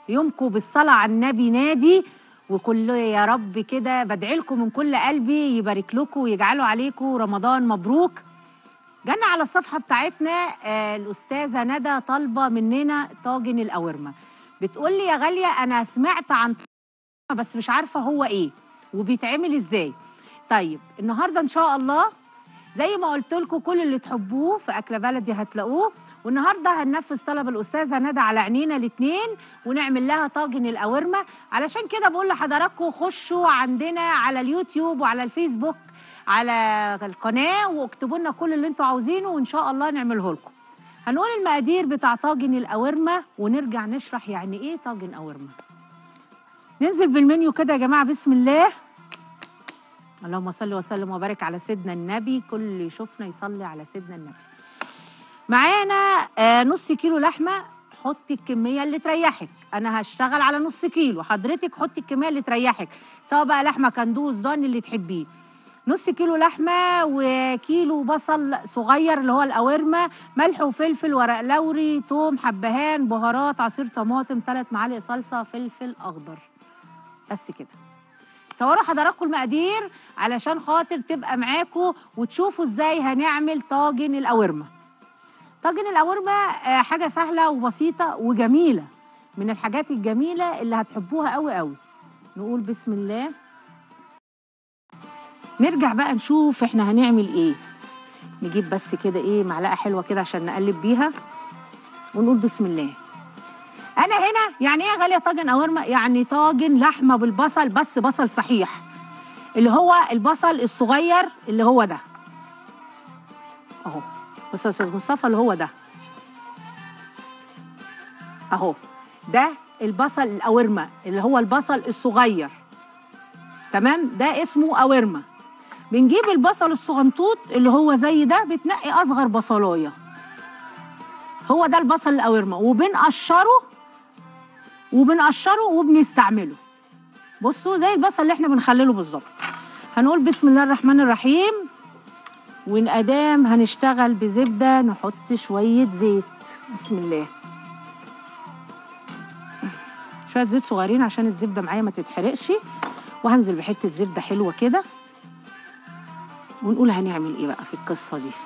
يومكم بالصلاه على النبي نادي وكل يا رب كده بدعي لكم من كل قلبي يبارك لكم ويجعله عليكم رمضان مبروك جانا على الصفحه بتاعتنا آه الاستاذه ندى طالبه مننا طاجن القوارمه بتقول لي يا غاليه انا سمعت عن طاجن بس مش عارفه هو ايه وبيتعمل ازاي طيب النهارده ان شاء الله زي ما قلت لكم كل اللي تحبوه في اكله بلدي هتلاقوه والنهارده هننفذ طلب الاستاذه ندى على عينينا الاثنين ونعمل لها طاجن القوارمه علشان كده بقول لحضراتكم خشوا عندنا على اليوتيوب وعلى الفيسبوك على القناه واكتبوا لنا كل اللي انتوا عاوزينه وان شاء الله نعمله لكم هنقول المقادير بتاع طاجن القوارمه ونرجع نشرح يعني ايه طاجن قوارمه ننزل بالمنيو كده يا جماعه بسم الله اللهم صل وسلم وبارك على سيدنا النبي كل اللي يشوفنا يصلي على سيدنا النبي معانا آه نص كيلو لحمه حطي الكميه اللي تريحك انا هشتغل على نص كيلو حضرتك حطي الكميه اللي تريحك سواء بقى لحمه كندوز ضاني اللي تحبيه نص كيلو لحمه وكيلو بصل صغير اللي هو القوارمه ملح وفلفل ورق لوري توم حبهان بهارات عصير طماطم ثلاث معالق صلصه فلفل اخضر بس كده صوروا حضراتكم المقادير علشان خاطر تبقى معاكم وتشوفوا ازاي هنعمل طاجن القوارمه طاجن القوارمه آه، حاجه سهله وبسيطه وجميله من الحاجات الجميله اللي هتحبوها قوي قوي نقول بسم الله نرجع بقى نشوف احنا هنعمل ايه نجيب بس كده ايه معلقه حلوه كده عشان نقلب بيها ونقول بسم الله انا هنا يعني ايه يا غاليه طاجن قوارمه يعني طاجن لحمه بالبصل بس بصل صحيح اللي هو البصل الصغير اللي هو ده اهو بص يا استاذ مصطفى اللي هو ده اهو ده البصل القوارمه اللي هو البصل الصغير تمام ده اسمه قوارمه بنجيب البصل الصغنطوط اللي هو زي ده بتنقي اصغر بصلايه هو ده البصل القوارمه وبنقشره وبنقشره وبنستعمله بصوا زي البصل اللي احنا بنخلله بالظبط هنقول بسم الله الرحمن الرحيم والادام هنشتغل بزبده نحط شويه زيت بسم الله شويه زيت صغيرين عشان الزبده معايا ما تتحرقش وهنزل بحته زبده حلوه كده ونقول هنعمل ايه بقى في القصه دي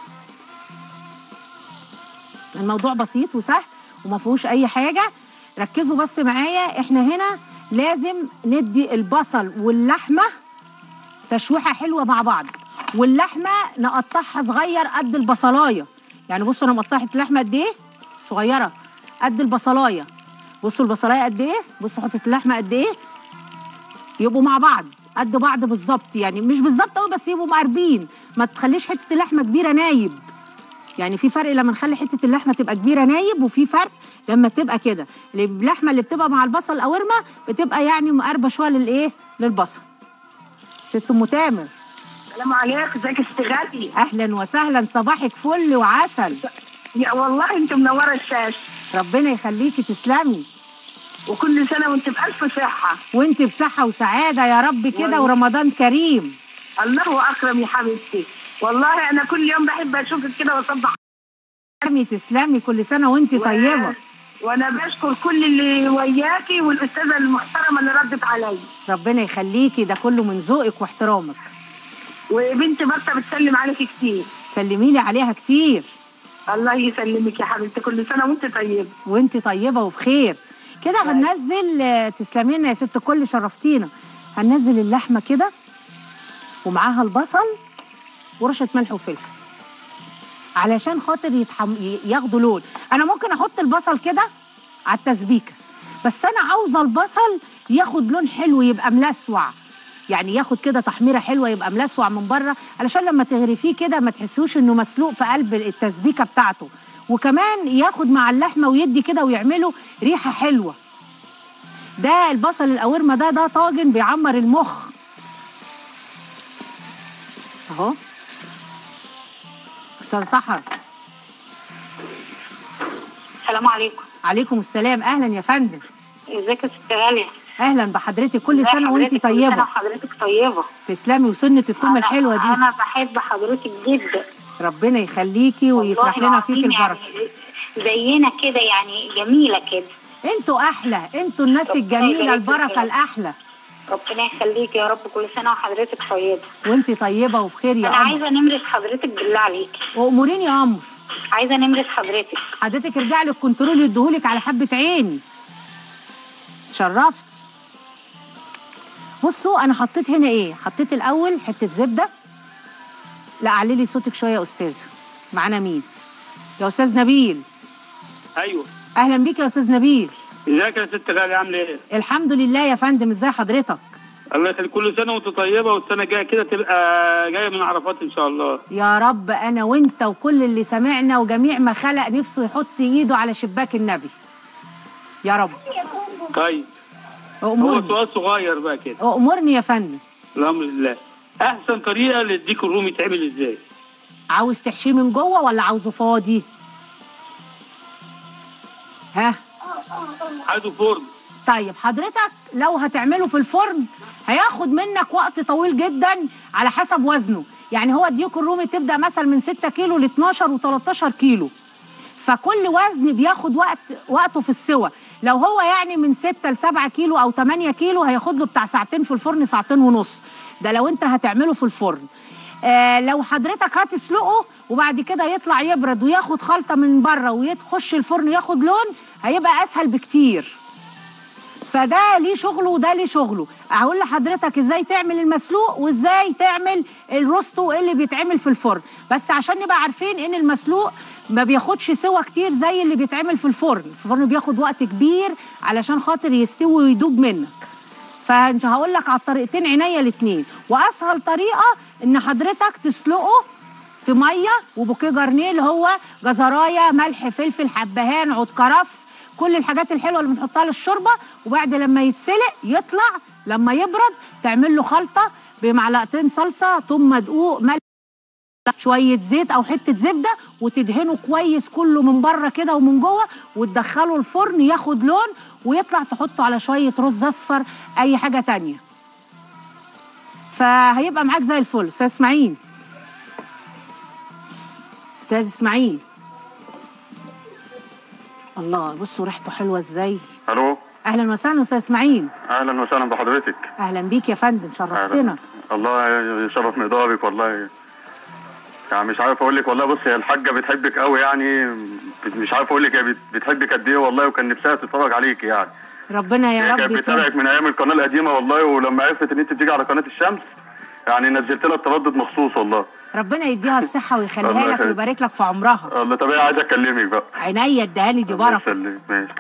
الموضوع بسيط وسهل وما فيهوش اي حاجه ركزوا بس معايا احنا هنا لازم ندي البصل واللحمه تشويحه حلوه مع بعض واللحمه نقطعها صغير قد البصلايه يعني بصوا انا مقطعه اللحمه قد ايه صغيره قد البصلايه بصوا البصلايه قد ايه بصوا حته اللحمه قد ايه يبقوا مع بعض قد بعض بالظبط يعني مش بالظبط قوي بس يبقوا مقربين ما تخليش حته اللحمه كبيره نايب يعني في فرق لما نخلي حته اللحمه تبقى كبيره نايب وفي فرق لما تبقى كده اللحمه اللي بتبقى مع البصل قوارمه بتبقى يعني مقربه شويه للايه للبصل ست ام تامر السلام عليكم ازيك يا ست غالي اهلا وسهلا صباحك فل وعسل يا والله انت منوره الشاشه ربنا يخليكي تسلمي وكل سنه وانت بالف صحه وانت بصحه وسعاده يا رب كده والله. ورمضان كريم الله اكرم يا حبيبتي والله انا كل يوم بحب اشوفك كده واصبح تسلمي تسلمي كل سنه وانت طيبه وانا بشكر كل اللي وياكي والاستاذه المحترمه اللي ردت عليا ربنا يخليكي ده كله من ذوقك واحترامك وبنتي برطه بتسلم عليك كتير سلمي لي عليها كتير الله يسلمك يا حبيبتي كل سنه وانت طيبه وانت طيبه وبخير كده هننزل آه، تسلمي لنا يا ست الكل شرفتينا هننزل اللحمه كده ومعاها البصل ورشه ملح وفلفل علشان خاطر يتحم... ي- ياخدوا لون انا ممكن احط البصل كده على التسبيكه بس انا عاوزه البصل ياخد لون حلو يبقى ملسوع يعني ياخد كده تحميره حلوه يبقى ملسوع من بره علشان لما تغرفيه كده ما تحسوش انه مسلوق في قلب التسبيكه بتاعته وكمان ياخد مع اللحمه ويدي كده ويعمله ريحه حلوه ده البصل القوارمه ده ده طاجن بيعمر المخ اهو استاذ سحر السلام عليكم عليكم السلام اهلا يا فندم ازيك يا ست غالية اهلا بحضرتك كل ازي سنه وانت حضرتك؟ كل سنة طيبه وحضرتك طيبة تسلمي وسنه التوم أنا- الحلوه دي انا بحب حضرتك جدا ربنا يخليكي ويفرح والله لنا فيك العظيم البركه يعني زينا كده يعني جميلة كده انتوا احلى انتوا الناس ربنا الجميله يبارك فيك يا البركه رب. الاحلى ربنا يخليك يا رب كل سنه وحضرتك طيبه وانت طيبه وبخير يا انا قمر عايزه نمره حضرتك بالله عليكي واموريني يا قمر عايزه نمره حضرتك حضرتك ارجع لي الكنترول يديهولك على حبه عيني شرفتي بصوا انا حطيت هنا ايه حطيت الاول حته زبده لا علي لي صوتك شويه يا استاذه معانا مين يا استاذ نبيل ايوه اهلا بيك يا استاذ نبيل ازيك يا ست غالي عامله ايه؟ الحمد لله يا فندم ازاي حضرتك الله يخليك كل سنه وانت طيبه والسنه الجايه كده تبقى جايه من عرفات ان شاء الله يا رب انا وانت وكل اللي سمعنا وجميع ما خلق نفسه يحط ايده على شباك النبي يا رب طيب هو امرني سؤال صغير بقى كده امرني يا فندم الامر لله احسن طريقه للديك الرومي يتعمل ازاي؟ عاوز تحشيه من جوه ولا عاوزه فاضي ها عايزه فرن طيب حضرتك لو هتعمله في الفرن هياخد منك وقت طويل جدا على حسب وزنه يعني هو الديوك الرومي تبدا مثلا من 6 كيلو ل 12 و13 كيلو فكل وزن بياخد وقت وقته في السوى لو هو يعني من 6 ل 7 كيلو او 8 كيلو هياخد له بتاع ساعتين في الفرن ساعتين ونص ده لو انت هتعمله في الفرن آه لو حضرتك هتسلقه وبعد كده يطلع يبرد وياخد خلطه من بره ويخش الفرن ياخد لون هيبقى اسهل بكتير فده ليه شغله وده ليه شغله اقول لحضرتك ازاي تعمل المسلوق وازاي تعمل الروستو اللي بيتعمل في الفرن بس عشان نبقى عارفين ان المسلوق ما بياخدش سوا كتير زي اللي بيتعمل في الفرن الفرن بياخد وقت كبير علشان خاطر يستوي ويدوب منك فانت هقول لك على الطريقتين عينيا الاثنين واسهل طريقه ان حضرتك تسلقه في ميه وبوكيه جرنيه اللي هو جزرايه ملح فلفل حبهان عود كرفس كل الحاجات الحلوه اللي بنحطها للشوربه وبعد لما يتسلق يطلع لما يبرد تعمل له خلطه بمعلقتين صلصه ثم مدقوق ملح شويه زيت او حته زبده وتدهنه كويس كله من بره كده ومن جوه وتدخله الفرن ياخد لون ويطلع تحطه على شويه رز اصفر اي حاجه تانية فهيبقى معاك زي الفل استاذ اسماعيل استاذ اسماعيل الله بصوا ريحته حلوه ازاي الو اهلا وسهلا استاذ اسماعيل اهلا وسهلا بحضرتك اهلا بيك يا فندم شرفتنا الله يشرف مقدارك والله يعني مش عارف اقول لك والله بص هي الحاجه بتحبك قوي يعني مش عارف اقول لك هي بت- بتحبك قد ايه والله وكان نفسها تتفرج عليك يعني ربنا يا هي رب كانت يكرمك. بتتابعك من ايام القناه القديمه والله ولما عرفت ان انت بتيجي على قناه الشمس يعني نزلت لها التردد مخصوص والله ربنا يديها الصحه ويخليها الله لك يخليك. ويبارك لك في عمرها الله طب ايه عايز اكلمك بقى عينيا اديها لي دي الله بركه يسلمك ماشي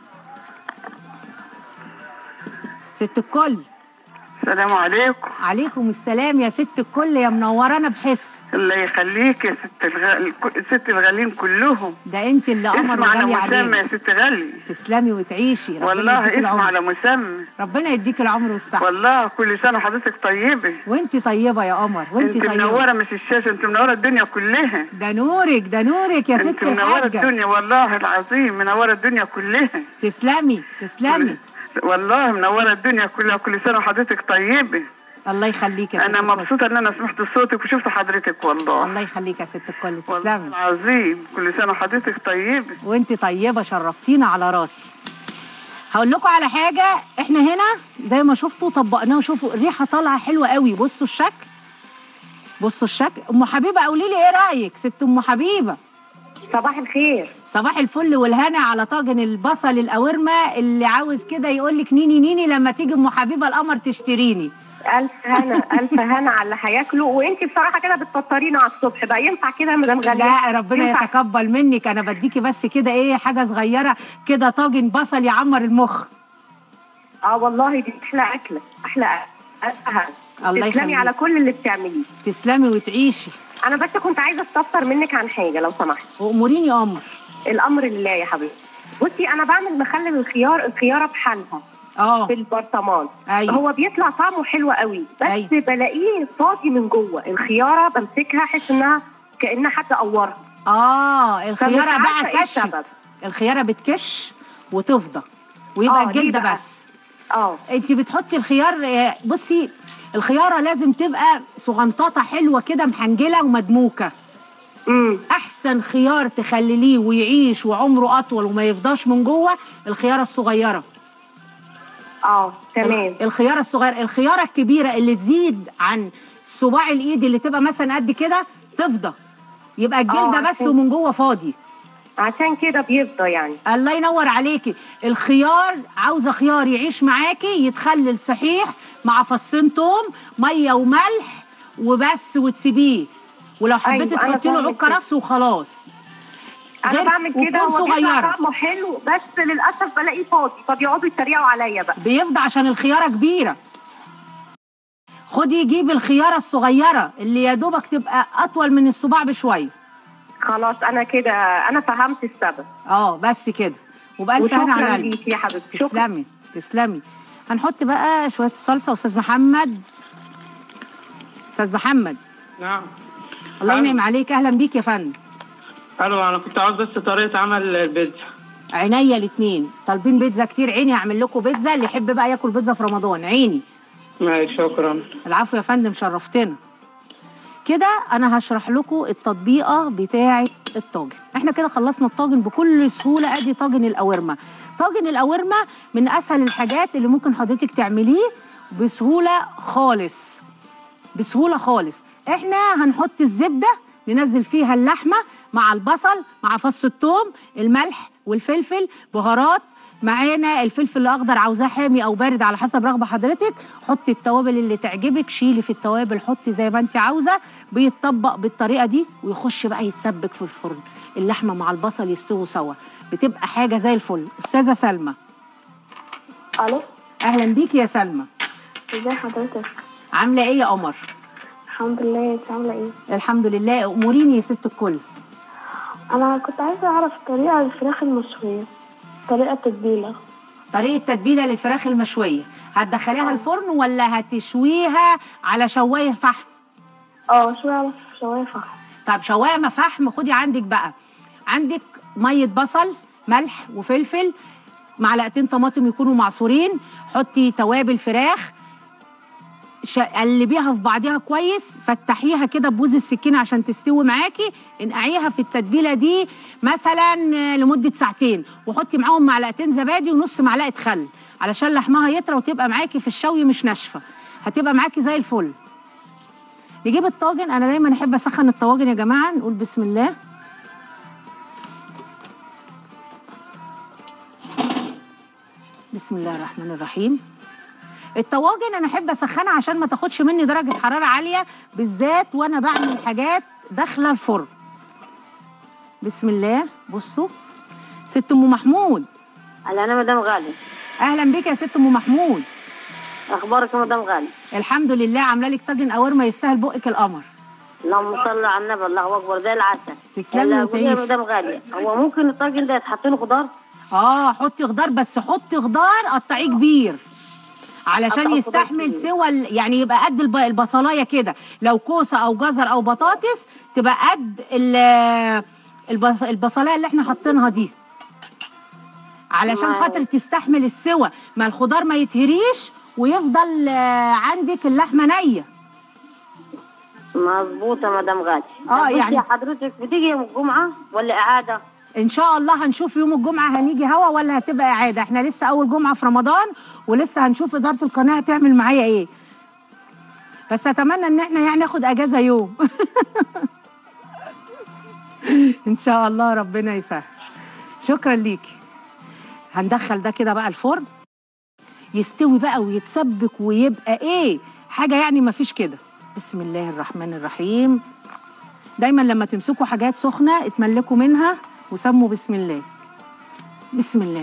ست الكل السلام عليكم عليكم السلام يا ست الكل يا منورانا بحس الله يخليك يا ست الغ... الك- ست الغالين كلهم ده انت اللي قمر اسم على وغالي مسمى علينا يا ست غالي تسلمي وتعيشي ربنا والله يديك اسم العمر على مسمى ربنا يديك العمر والصحه والله كل سنه حضرتك طيبه وانت طيبه يا قمر وانت انت طيبه منوره مش الشاشه انت منوره الدنيا كلها ده نورك ده نورك يا ست انت منوره الحاجه الدنيا والله العظيم منوره الدنيا كلها تسلمي تسلمي والله منوره الدنيا كلها كل سنه وحضرتك طيبه الله يخليك يا ست انا الكل. مبسوطه ان انا سمعت صوتك وشفت حضرتك والله الله يخليك يا ست الكل والله تسلمي العظيم كل سنه وحضرتك طيبه وانت طيبه شرفتينا على راسي هقول لكم على حاجه احنا هنا زي ما شفتوا طبقناه وشوفوا الريحه طالعه حلوه قوي بصوا الشكل بصوا الشكل ام حبيبه قولي لي ايه رايك ست ام حبيبه صباح الخير صباح الفل والهنا على طاجن البصل القوارمه اللي عاوز كده يقول لك نيني نيني لما تيجي ام حبيبه القمر تشتريني الف هنا الف هنا على اللي هياكلوا وانت بصراحه كده بتفطرينا على الصبح بقى ينفع كده يا مدام غاليه لا ربنا ينفع. يتقبل منك انا بديكي بس كده ايه حاجه صغيره كده طاجن بصل يعمر المخ اه والله دي احلى اكله احلى أكلة. الف هنا الله تسلمي يخليك. على كل اللي بتعمليه تسلمي وتعيشي انا بس كنت عايزه استفسر منك عن حاجه لو سمحت واموريني امر الامر لله يا حبيبتي بصي انا بعمل مخلل الخيار الخياره بحالها اه في البرطمان أيوة. هو بيطلع طعمه حلو قوي بس أيوة. بلاقيه فاضي من جوه الخياره بمسكها احس انها كانها حد قورها اه الخياره فمش عارفة بقى إيه كشت السبب. الخياره بتكش وتفضى ويبقى آه، ليه الجلد بقى؟ بس اه انت بتحطي الخيار آه، بصي الخياره لازم تبقى صغنطاطه حلوه كده محنجله ومدموكه امم احسن احسن خيار تخلليه ويعيش وعمره اطول وما يفضاش من جوه الخياره الصغيره اه تمام الخياره الصغيره الخياره الكبيره اللي تزيد عن صباع الايد اللي تبقى مثلا قد كده تفضى يبقى الجلده آه، بس عشان- ومن جوه فاضي عشان كده بيفضى يعني الله ينور عليكي الخيار عاوزه خيار يعيش معاكي يتخلل صحيح مع فصين توم ميه وملح وبس وتسيبيه ولو حبيتي أيوة، أنا تحطي له بعمل عود كده. كرفس وخلاص انا غير- بعمل كده وتكون هو بيطلع صغيرة. طعمه حلو بس للاسف بلاقيه فاضي فبيقعدوا يتريقوا عليا بقى بيفضى عشان الخياره كبيره خدي جيبي الخياره الصغيره اللي يا دوبك تبقى اطول من الصباع بشويه خلاص انا كده انا فهمت السبب اه بس كده وبألف هنا على وشكرا قلبك ليكي يا حبيبتي شكرا تسلمي تسلمي هنحط بقى شويه الصلصه استاذ محمد استاذ محمد نعم الله ألو. ينعم عليك اهلا بيك يا فندم الو انا كنت عاوز بس طريقه عمل البيتزا عينيا الاثنين طالبين بيتزا كتير عيني هعمل لكم بيتزا اللي يحب بقى ياكل بيتزا في رمضان عيني ماشي شكرا العفو يا فندم شرفتنا كده انا هشرح لكم التطبيقه بتاعه الطاجن احنا كده خلصنا الطاجن بكل سهوله ادي طاجن القوارمه طاجن القوارمه من اسهل الحاجات اللي ممكن حضرتك تعمليه بسهوله خالص بسهوله خالص احنا هنحط الزبده ننزل فيها اللحمه مع البصل مع فص الثوم الملح والفلفل بهارات معانا الفلفل الاخضر عاوزاه حامي او بارد على حسب رغبه حضرتك حطي التوابل اللي تعجبك شيلي في التوابل حطي زي ما انت عاوزه بيتطبق بالطريقه دي ويخش بقى يتسبك في الفرن اللحمه مع البصل يستووا سوا بتبقى حاجه زي الفل استاذه سلمى الو اهلا بيكي يا سلمى ازي حضرتك عامله ايه يا قمر الحمد لله انت عامله ايه الحمد لله اموريني يا ست الكل انا كنت عايزه اعرف طريقه الفراخ المشويه طريقه تتبيله طريقه تتبيله للفراخ المشويه هتدخليها الفرن ولا هتشويها على شوايه فحم اه شويه على شويه فحم طب شوايه فحم خدي عندك بقى عندك ميه بصل ملح وفلفل معلقتين طماطم يكونوا معصورين حطي توابل فراخ ش- قلبيها في بعضيها كويس فتحيها كده ببوز السكينه عشان تستوي معاكي انقعيها في التتبيله دي مثلا لمده ساعتين وحطي معاهم معلقتين زبادي ونص معلقه خل علشان لحمها يطرى وتبقى معاكي في الشوي مش ناشفه هتبقى معاكي زي الفل نجيب الطاجن انا دايما احب اسخن الطواجن يا جماعه نقول بسم الله بسم الله الرحمن الرحيم الطواجن انا احب اسخنها عشان ما تاخدش مني درجه حراره عاليه بالذات وانا بعمل حاجات داخله الفرن بسم الله بصوا ست ام محمود هلا انا مدام غالي اهلا بك يا ست ام محمود اخبارك يا مدام غالي الحمد لله عامله لك طاجن قوارمه يستاهل بقك القمر اللهم صل على النبي الله اكبر زي العسل تسلمي هلا قولي يا وتعيشي. مدام غالي هو ممكن الطاجن ده يتحط له خضار اه حطي خضار بس حطي خضار قطعيه كبير علشان أقطع خضار يستحمل كبير. سوى ال- يعني يبقى قد الب- البصلايه كده لو كوسه او جزر او بطاطس تبقى قد ال- البص- البصلايه اللي احنا حاطينها دي علشان معايا. خاطر تستحمل السوى ما الخضار ما يتهريش ويفضل آه، عندك اللحمه نيه مظبوطه مدام غالي آه، طب بصي يعني- حضرتك بتيجي يوم الجمعه ولا اعاده ان شاء الله هنشوف يوم الجمعه هنيجي هوا ولا هتبقى اعاده احنا لسه اول جمعه في رمضان ولسه هنشوف اداره القناه هتعمل معايا ايه بس اتمنى ان احنا يعني ناخد اجازه يوم ان شاء الله ربنا يسهل شكرا ليكي هندخل ده كده بقى الفرن يستوي بقى ويتسبك ويبقى ايه حاجه يعني ما فيش كده بسم الله الرحمن الرحيم دايما لما تمسكوا حاجات سخنه اتملكوا منها وسموا بسم الله بسم الله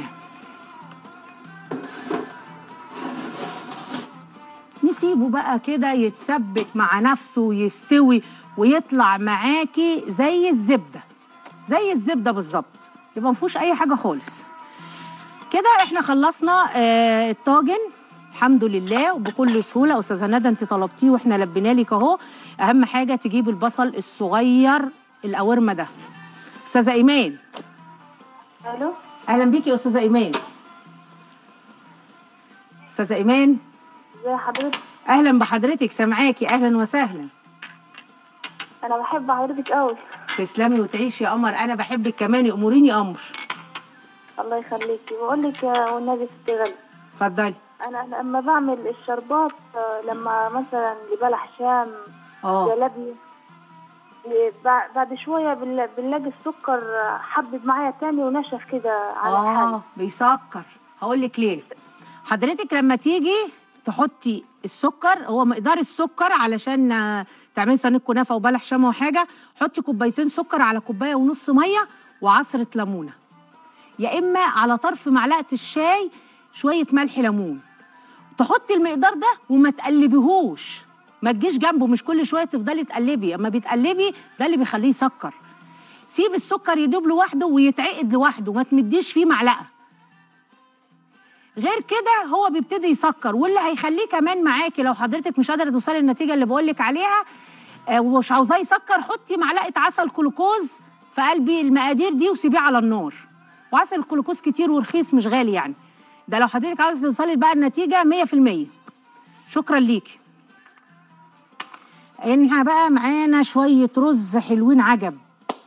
نسيبه بقى كده يتسبك مع نفسه ويستوي ويطلع معاكي زي الزبده زي الزبده بالظبط يبقى ما فيهوش اي حاجه خالص كده احنا خلصنا آه الطاجن الحمد لله وبكل سهوله استاذه ندى انت طلبتيه واحنا لبينا لك اهو اهم حاجه تجيب البصل الصغير القوارمه ده استاذه ايمان الو اهلا بيكي يا استاذه ايمان استاذه ايمان ازي حضرتك اهلا بحضرتك سامعاكي اهلا وسهلا انا بحب حضرتك قوي تسلمي وتعيشي يا قمر انا بحبك كمان اموريني يا قمر الله يخليكي بقول لك يا والنبي ست غالي اتفضلي انا لما بعمل الشربات آه، لما مثلا لبلح شام اه جلبي إيه، بع- بعد شويه بنلا- بنلاقي السكر آه، حبب معايا تاني ونشف كده على الحال اه بيسكر هقول لك ليه حضرتك لما تيجي تحطي السكر هو مقدار السكر علشان آه، تعملي صينيه كنافه وبلح شام وحاجه حطي كوبايتين سكر على كوبايه ونص ميه وعصره ليمونه يا اما على طرف معلقه الشاي شويه ملح ليمون تحطي المقدار ده وما تقلبيهوش ما تجيش جنبه مش كل شويه تفضلي تقلبي اما بتقلبي ده اللي بيخليه يسكر سيب السكر يدوب لوحده ويتعقد لوحده ما تمديش فيه معلقه غير كده هو بيبتدي يسكر واللي هيخليه كمان معاكي لو حضرتك مش قادره توصلي للنتيجه اللي بقول لك عليها آه، ومش عاوزاه يسكر حطي معلقه عسل جلوكوز في قلب المقادير دي وسيبيه على النار وعسل الجلوكوز كتير ورخيص مش غالي يعني ده لو حضرتك عاوزه توصلي بقى النتيجه 100% شكرا ليكي احنا بقى معانا شويه رز حلوين عجب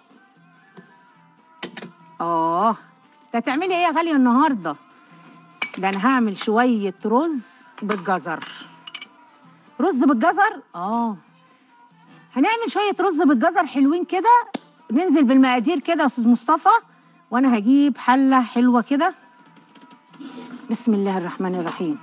اه ده تعملي ايه يا غاليه النهارده ده انا هعمل شويه رز بالجزر رز بالجزر اه هنعمل شويه رز بالجزر حلوين كده ننزل بالمقادير كده يا استاذ مصطفى وانا هجيب حله حلوه كده بسم الله الرحمن الرحيم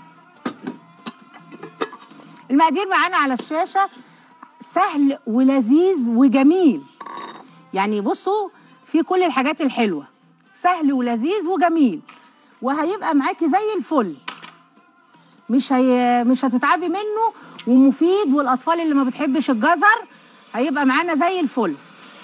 المقادير معانا على الشاشه سهل ولذيذ وجميل يعني بصوا في كل الحاجات الحلوه سهل ولذيذ وجميل وهيبقى معاكي زي الفل مش هي مش هتتعبي منه ومفيد والاطفال اللي ما بتحبش الجزر هيبقى معانا زي الفل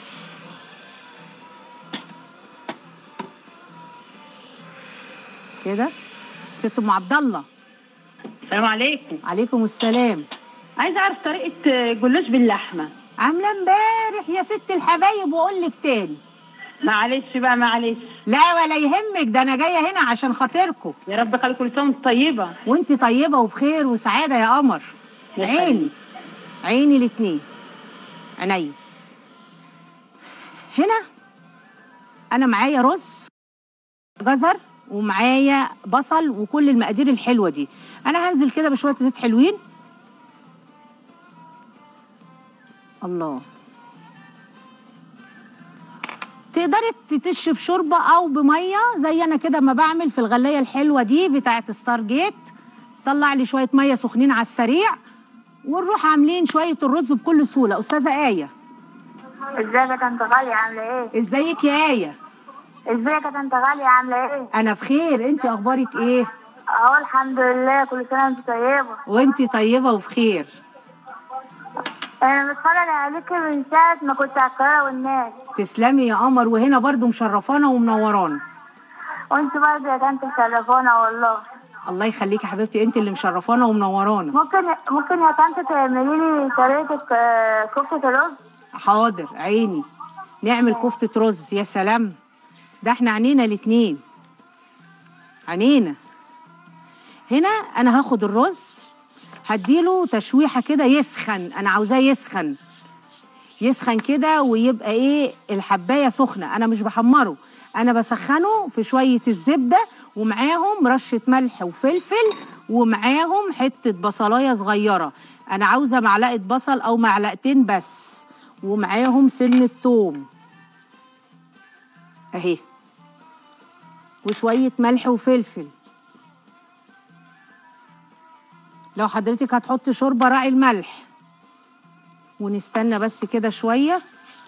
كده ست ام عبد الله السلام عليكم عليكم السلام عايزه اعرف طريقه جلاش باللحمه عامله امبارح يا ست الحبايب واقول لك تاني معلش بقى معلش لا ولا يهمك ده انا جايه هنا عشان خاطركم يا رب خلي كل سنه وانت طيبه وانت طيبه وبخير وسعاده يا قمر يا عيني عيني الاتنين عينيا هنا انا معايا رز جزر ومعايا بصل وكل المقادير الحلوه دي انا هنزل كده بشويه زيت حلوين الله تقدري تتشي بشوربه او بميه زي انا كده ما بعمل في الغلايه الحلوه دي بتاعه ستار جيت طلع لي شويه ميه سخنين على السريع ونروح عاملين شويه الرز بكل سهوله استاذه ايه ازيك يا طنط غالية عاملة ايه؟ ازيك يا ايه ازيك يا طنط غالية عاملة ايه؟ انا بخير انت اخبارك ايه اهو الحمد لله كل سنة وانت طيبة وانت طيبه وبخير انا بتفرج عليكي من ساعة ما كنت على القاهرة والناس تسلمي يا قمر وهنا برضو مشرفانا ومنورانا وانت برضه يا طنط مشرفانا والله الله يخليكي يا حبيبتي انت اللي مشرفانا ومنورانا ممكن ممكن يا طنط تعملي لي طريقة آه، كفتة الرز؟ حاضر عيني نعمل كفتة رز يا سلام ده احنا عنينا الاتنين عنينا هنا انا هاخد الرز هديله تشويحة كده يسخن انا عاوزاه يسخن يسخن كده ويبقى ايه الحباية سخنة انا مش بحمره انا بسخنه في شوية الزبدة ومعاهم رشة ملح وفلفل ومعاهم حتة بصلاية صغيرة انا عاوزة معلقة بصل او معلقتين بس ومعاهم سنة توم اهي وشوية ملح وفلفل لو حضرتك هتحط شوربة راعي الملح ونستنى بس كده شوية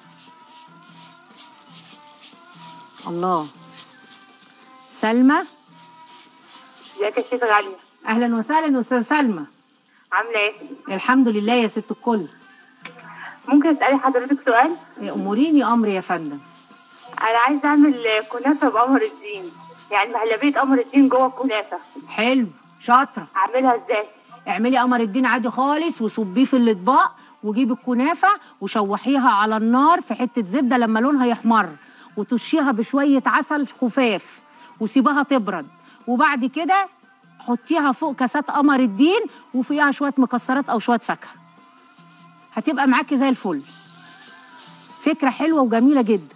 الله سلمى ازيك يا شيخ غالية اهلا وسهلا استاذ سلمى عاملة ايه؟ الحمد لله يا ست الكل ممكن اسألي حضرتك سؤال؟ اموريني امري يا فندم انا عايزة اعمل كنافة بقمر الدين يعني مهلبية قمر الدين جوه الكنافة حلو شاطره اعملها ازاي؟ اعملي قمر الدين عادي خالص وصبيه في الاطباق وجيبي الكنافه وشوحيها على النار في حته زبده لما لونها يحمر وتشيها بشويه عسل خفاف وسيبها تبرد وبعد كده حطيها فوق كاسات قمر الدين وفيها شويه مكسرات او شويه فاكهه هتبقى معاكي زي الفل فكره حلوه وجميله جدا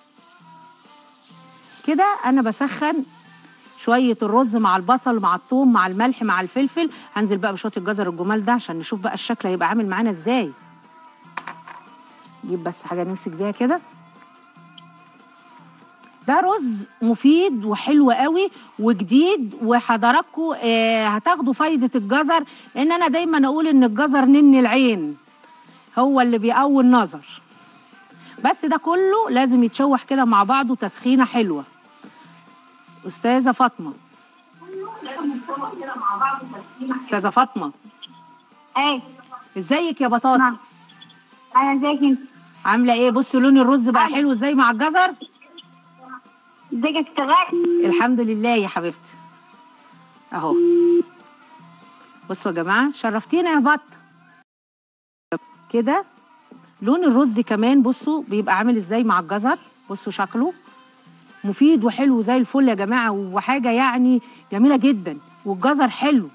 كده انا بسخن شويه الرز مع البصل مع الثوم مع الملح مع الفلفل هنزل بقى بشويه الجزر الجمال ده عشان نشوف بقى الشكل هيبقى عامل معانا ازاي نجيب بس حاجه نمسك بيها كده ده رز مفيد وحلو قوي وجديد وحضراتكم آه هتاخدوا فايده الجزر لان انا دايما اقول ان الجزر نن العين هو اللي بيقوي النظر بس ده كله لازم يتشوح كده مع بعضه تسخينه حلوه استاذه فاطمه استاذه فاطمه ايه ازيك يا بطاطا نعم. انا ازيك انت عامله ايه بصي لون الرز بقى حلو ازاي مع الجزر ازيك اشتغلت الحمد لله يا حبيبتي اهو بصوا يا جماعه شرفتينا يا بط كده لون الرز كمان بصوا بيبقى عامل ازاي مع الجزر بصوا شكله مفيد وحلو زي الفل يا جماعه وحاجه يعني جميله جدا والجزر حلو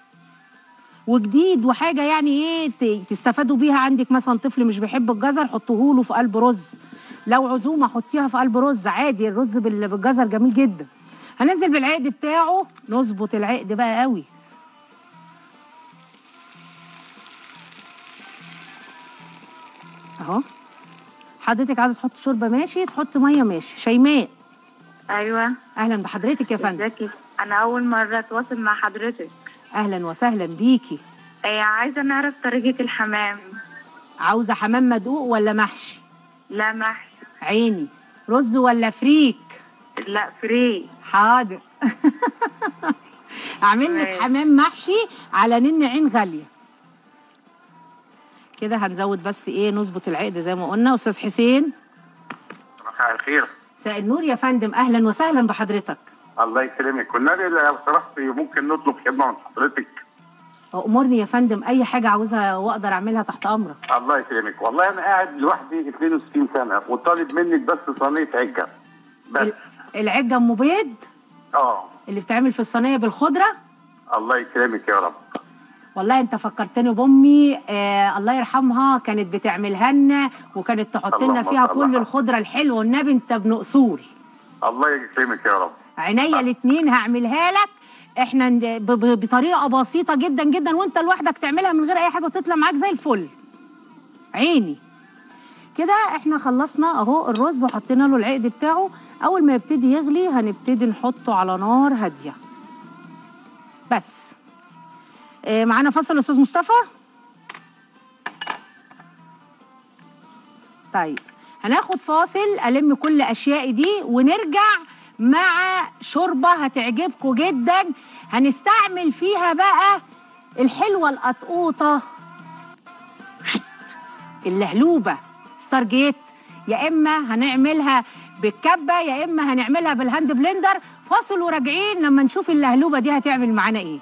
وجديد وحاجه يعني ايه ت- تستفادوا بيها عندك مثلا طفل مش بيحب الجزر حطوه له في قلب رز لو عزومه حطيها في قلب رز عادي الرز بال- بالجزر جميل جدا هننزل بالعقد بتاعه نظبط العقد بقى قوي اهو حضرتك عايزه تحط شوربه ماشي تحط ميه ماشي شيماء ايوه اهلا بحضرتك يا فندم ازيك انا اول مره اتواصل مع حضرتك اهلا وسهلا بيكي إيه عايزه نعرف طريقه الحمام عاوزه حمام مدقوق ولا محشي لا محشي عيني رز ولا فريك لا فري حاضر اعمل لك ماشي. حمام محشي على نن عين غاليه كده هنزود بس ايه نظبط العقد زي ما قلنا استاذ حسين مساء الخير مساء النور يا فندم اهلا وسهلا بحضرتك الله يسلمك والنبي لو سمحتي ممكن نطلب خدمه من حضرتك امرني يا فندم اي حاجه عاوزها واقدر اعملها تحت امرك الله يسلمك والله انا قاعد لوحدي 62 سنه وطالب منك بس صينيه عجه بس ال- العجه ام بيض اه اللي بتعمل في الصينيه بالخضره الله يكرمك يا رب والله انت فكرتني بامي آه الله يرحمها كانت بتعملها لنا وكانت تحط لنا اللهم فيها صل كل على الخضره الحلوه والنبي انت ابن اصول الله يكرمك يا رب عينيا الاتنين هعملها لك احنا ن- ب- ب- بطريقه بسيطه جدا جدا وانت لوحدك تعملها من غير اي حاجه وتطلع معاك زي الفل عيني كده احنا خلصنا اهو الرز وحطينا له العقد بتاعه اول ما يبتدي يغلي هنبتدي نحطه على نار هاديه بس اه معانا فاصل استاذ مصطفى طيب هناخد فاصل الم كل اشيائي دي ونرجع مع شوربه هتعجبكم جدا هنستعمل فيها بقى الحلوه القطقوطه اللهلوبه ستار جيت يا اما هنعملها بالكبه يا اما هنعملها بالهاند بلندر فاصل وراجعين لما نشوف اللهلوبه دي هتعمل معانا ايه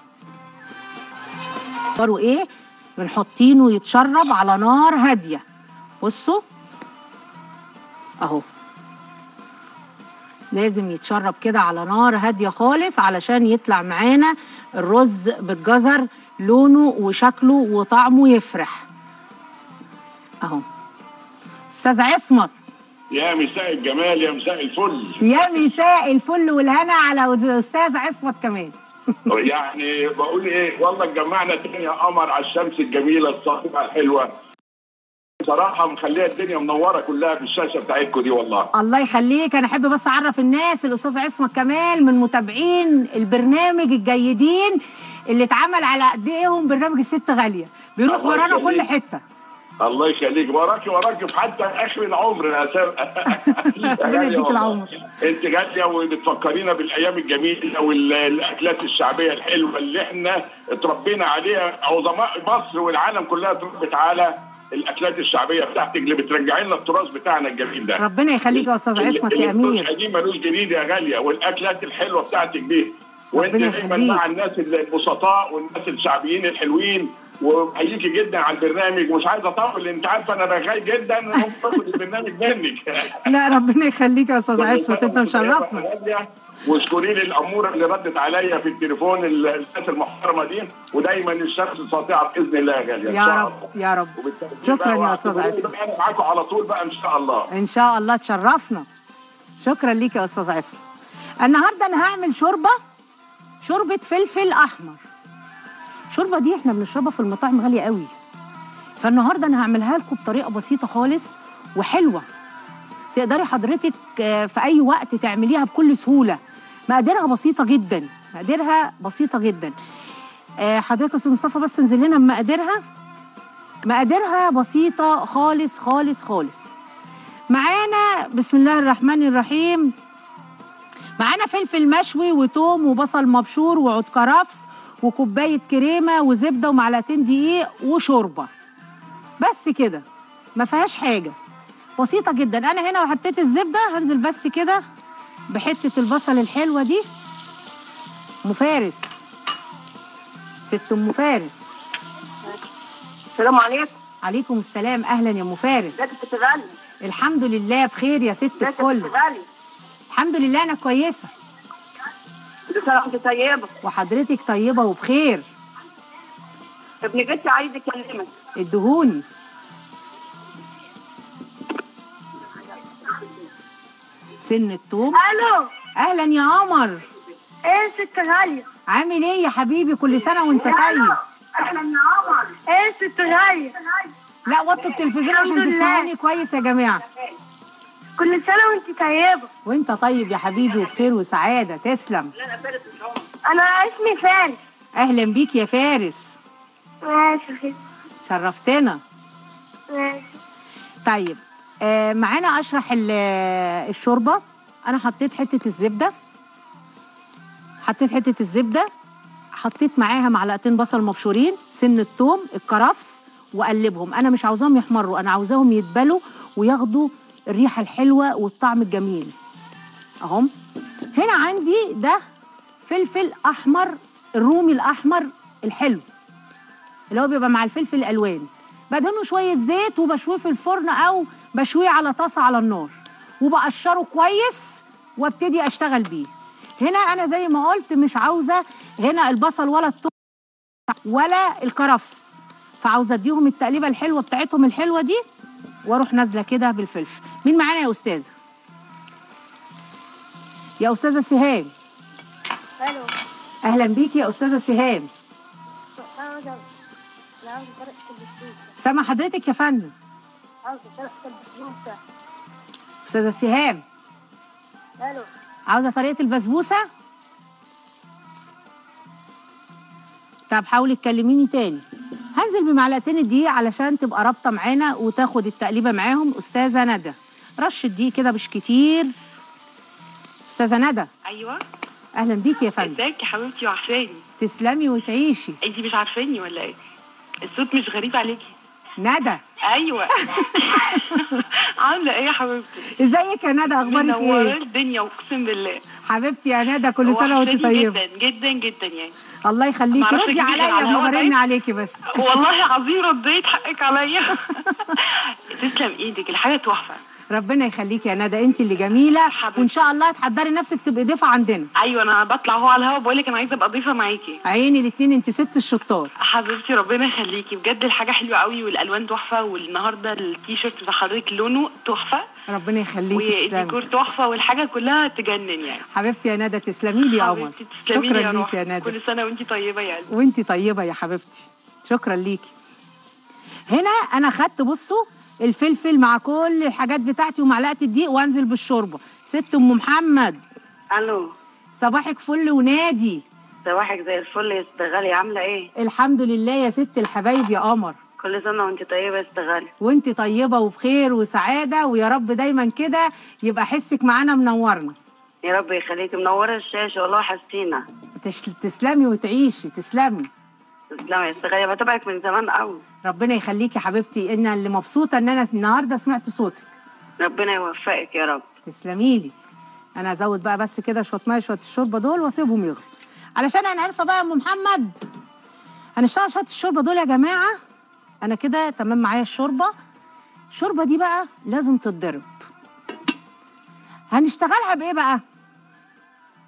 صاروا ايه بنحطينه يتشرب على نار هاديه بصوا اهو لازم يتشرب كده على نار هاديه خالص علشان يطلع معانا الرز بالجزر لونه وشكله وطعمه يفرح اهو استاذ عصمت يا مساء الجمال يا مساء الفل يا مساء الفل والهنا على الاستاذ عصمت كمان يعني بقول ايه والله اتجمعنا تاني يا قمر على الشمس الجميله الصاخبه الحلوه بصراحه مخليه الدنيا منوره كلها بالشاشه بتاعتكم دي والله الله يخليك انا احب بس اعرف الناس الاستاذ عصمت كمال من متابعين البرنامج الجيدين اللي اتعمل على ايديهم برنامج الست غاليه بيروح الله ورانا كل يخليك. حته الله يخليك وراكي وراكي في حتى اخر العمر يا سام ربنا يديك العمر. انت جايه وبتفكرينا بالايام الجميله والاكلات الشعبيه الحلوه اللي احنا اتربينا عليها عظماء مصر والعالم كلها اتربت على الاكلات الشعبيه بتاعتك اللي بترجعي لنا التراث بتاعنا الجميل ده ربنا يخليك يا استاذ عصمت يا امير القديم ملوش جديد يا غاليه والاكلات الحلوه بتاعتك دي وانت ربنا دايما يخليك. مع الناس البسطاء والناس الشعبيين الحلوين وبحييكي جدا على البرنامج ومش عايز اطول انت عارفه انا رغاي جدا ممكن اخد البرنامج منك لا ربنا يخليك يا استاذ عصمت انت مشرفنا غالية واشكري لي الاموره اللي ردت عليا في التليفون ال- الناس المحترمه دي ودايما الشمس ساطعه باذن الله يا غاليه إن يا شاء رب الله. يا رب وبالتوفيق شكرا بقى يا استاذ واعتبروني عصام بقى انا معاكم على طول بقى ان شاء الله ان شاء الله تشرفنا شكرا ليك يا استاذ عصام النهارده انا هعمل شوربه شوربه فلفل احمر الشوربه دي احنا بنشربها في المطاعم غاليه قوي فالنهارده انا هعملها لكم بطريقه بسيطه خالص وحلوه تقدري حضرتك آه، في اي وقت تعمليها بكل سهوله مقاديرها بسيطه جدا مقاديرها بسيطه جدا آه، حضرتك يا استاذ مصطفى بس انزل لنا بمقاديرها مقاديرها بسيطه خالص خالص خالص معانا بسم الله الرحمن الرحيم معانا فلفل مشوي وتوم وبصل مبشور وعود كرفس وكوبايه كريمه وزبده ومعلقتين دقيق وشوربه بس كده ما فيهاش حاجه بسيطه جدا انا هنا وحطيت الزبده هنزل بس كده بحته البصل الحلوه دي مفارس ست ام فارس السلام عليكم عليكم السلام اهلا يا ام فارس ازيك يا ست غالي الحمد لله بخير يا ست ازيك يا الكل ست غالي الحمد لله انا كويسه كل سنه وانت طيبه وحضرتك طيبه وبخير ابن جدتي عايز يكلمك ادهوني سن التوم الو اهلا يا قمر ايه يا ست غالية عامل ايه يا حبيبي كل سنه وانت طيب اهلا يا عمر ايه يا ست غالية لا وطوا التلفزيون الحمد عشان لله. تسمعوني كويس يا جماعه كل سنة وانت طيبة وانت طيب يا حبيبي وبخير وسعاده تسلم انا اسمي فارس اهلا بيك يا فارس ماشي كده شرفتنا ماشي طيب آه معانا اشرح ال- آه، الشوربه انا حطيت حته الزبده حطيت حته الزبده حطيت معاها معلقتين بصل مبشورين سن الثوم الكرفس واقلبهم انا مش عاوزاهم يحمروا انا عاوزاهم يدبلوا وياخدوا الريحه الحلوه والطعم الجميل اهم هنا عندي ده فلفل احمر الرومي الاحمر الحلو اللي هو بيبقى مع الفلفل الالوان بدهنه شويه زيت وبشويه في الفرن او بشويه على طاسه على النار وبقشره كويس وابتدي اشتغل بيه هنا انا زي ما قلت مش عاوزه هنا البصل ولا الثوم ولا الكرفس فعاوزه اديهم التقليبه الحلوه بتاعتهم الحلوه دي واروح نازله كده بالفلفل مين معانا يا استاذه يا استاذه سهام الو اهلا بيكي يا استاذه سهام عاوزة عاوزة طريقة البسبوسة سامع حضرتك يا فندم عاوزة طريقة البسبوسة استاذه سهام الو عاوزه طريقه البسبوسه طب حاولي تكلميني تاني هنزل بمعلقتين الدقيق علشان تبقى رابطه معانا وتاخد التقليبه معاهم استاذه ندى رش الدقيق كده مش كتير استاذه ندى ايوه اهلا بيكي يا فندم ازيك يا حبيبتي وحشاني تسلمي وتعيشي انت مش عارفاني ولا ايه الصوت مش غريب عليكي ندى ايوه عامله ايه يا حبيبتي ازيك يا ندى اخبارك منوره ايه الدنيا اقسم بالله حبيبتي يا ندى كل سنه وانت وحشاني طيبه جدا جدا جدا يعني الله يخليكي معرفش ردي أجيبك عليا على لما الهوا برن طيب؟ عليكي بس والله عظيم رديت حقك عليا تسلم ايدك الحاجه تحفه ربنا يخليكي يا ندى انت اللي جميله وان شاء الله تحضري نفسك تبقي ضيفه عندنا ايوه انا بطلع هو على الهوا بقول لك انا عايزه ابقى ضيفه معاكي عيني الاتنين انت ست الشطار حبيبتي ربنا يخليكي بجد الحاجه حلوه قوي والالوان تحفه والنهارده التيشيرت بتاع حضرتك لونه تحفه ربنا يخليكي والديكور تسلمي تحفه والحاجه كلها تجنن يعني حبيبتي يا ندى تسلمي لي يا قمر حبيبتي تسلمي لي شكرا يا ليكي روحي يا ندى كل سنه وانت طيبه يا قلبي وانت طيبه يا حبيبتي شكرا ليكي هنا انا خدت بصوا الفلفل مع كل الحاجات بتاعتي ومعلقه الدقيق وانزل بالشوربه ست ام محمد الو صباحك فل ونادي صباحك زي الفل يا ست غالية عاملة ايه؟ الحمد لله يا ست الحبايب يا قمر كل سنة وانت طيبة يا ست غالية وانت طيبه وبخير وسعاده ويا رب دايما كده يبقى حسك معانا منورنا يا رب يخليكي منورة الشاشة والله حسينا تش- تسلمي وتعيشي تسلمي تسلمي يا ست غالية بتابعك من زمان قوي ربنا يخليكي يا حبيبتي انا اللي مبسوطه ان انا النهارده سمعت صوتك ربنا يوفقك يا رب تسلمي لي انا هزود بقى بس كده شويه ميه شويه الشوربه دول واسيبهم يغلوا علشان انا عارفه بقى يا ام محمد هنشتغل شويه الشوربه دول يا جماعه انا كده تمام معايا الشوربه الشوربه دي بقى لازم تتضرب هنشتغلها بايه بقى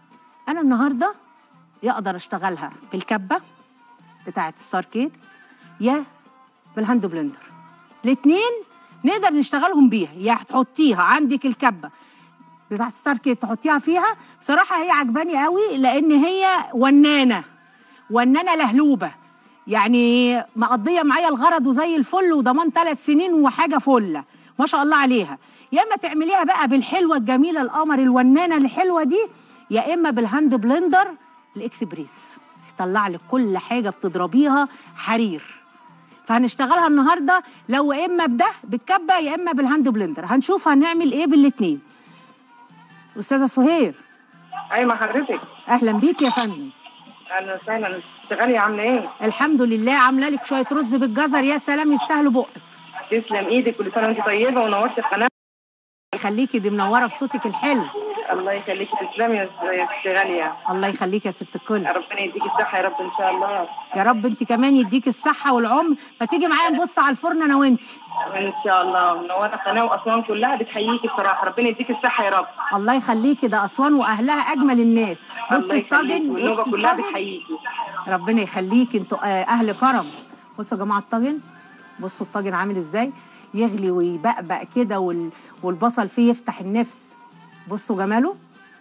انا النهارده يقدر اشتغلها بالكبه بتاعه ستار كيك يا بالهاند بلندر الاثنين نقدر نشتغلهم بيها يا هتحطيها عندك الكبه بتاعت ستار كيك تحطيها فيها بصراحه هي عجباني قوي لان هي ونانه ونانه لهلوبه يعني مقضيه معايا الغرض وزي الفل وضمان ثلاث سنين وحاجه فله ما شاء الله عليها يا اما تعمليها بقى بالحلوه الجميله القمر الونانه الحلوه دي يا اما بالهاند بلندر الاكسبريس يطلع لك كل حاجه بتضربيها حرير فهنشتغلها النهارده لو يا اما بده بالكبه يا اما بالهاند بلندر هنشوف هنعمل ايه بالاثنين استاذه سهير ايوه مع حضرتك اهلا بيك يا فندم اهلا وسهلا اشتغلي عامله ايه؟ الحمد لله عامله لك شويه رز بالجزر يا سلام يستاهلوا بقك تسلم ايدك كل سنه وانت طيبه ونورتي القناه يخليكي دي منوره بصوتك الحلو الله يخليكي تسلمي يا يا ست غاليه الله يخليك يا ست الكل ربنا يديكي الصحه يا رب ان شاء الله يا رب انت كمان يديك الصحه والعمر ما تيجي معايا نبص على الفرن انا وانت ان شاء الله منوره القناه واسوان كلها بتحييكي بصراحه ربنا يديكي الصحه يا رب الله يخليكي ده اسوان واهلها اجمل الناس بص الله يخليكي الطاجن والنوبه بص كلها الطاجن بتحييكي ربنا يخليك انتوا آه، اهل كرم بصوا يا جماعه الطاجن بصوا الطاجن عامل ازاي يغلي ويبقبق كده وال... والبصل فيه يفتح النفس بصوا جماله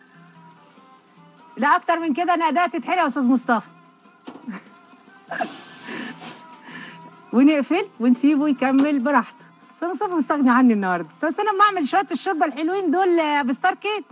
لا اكتر من كده انا اداء تتحرق يا استاذ مصطفى ونقفل ونسيبه يكمل براحته استاذ مصطفى مستغني عني النهارده بس انا اما اعمل شويه الشوربه الحلوين دول آه، بستار كيك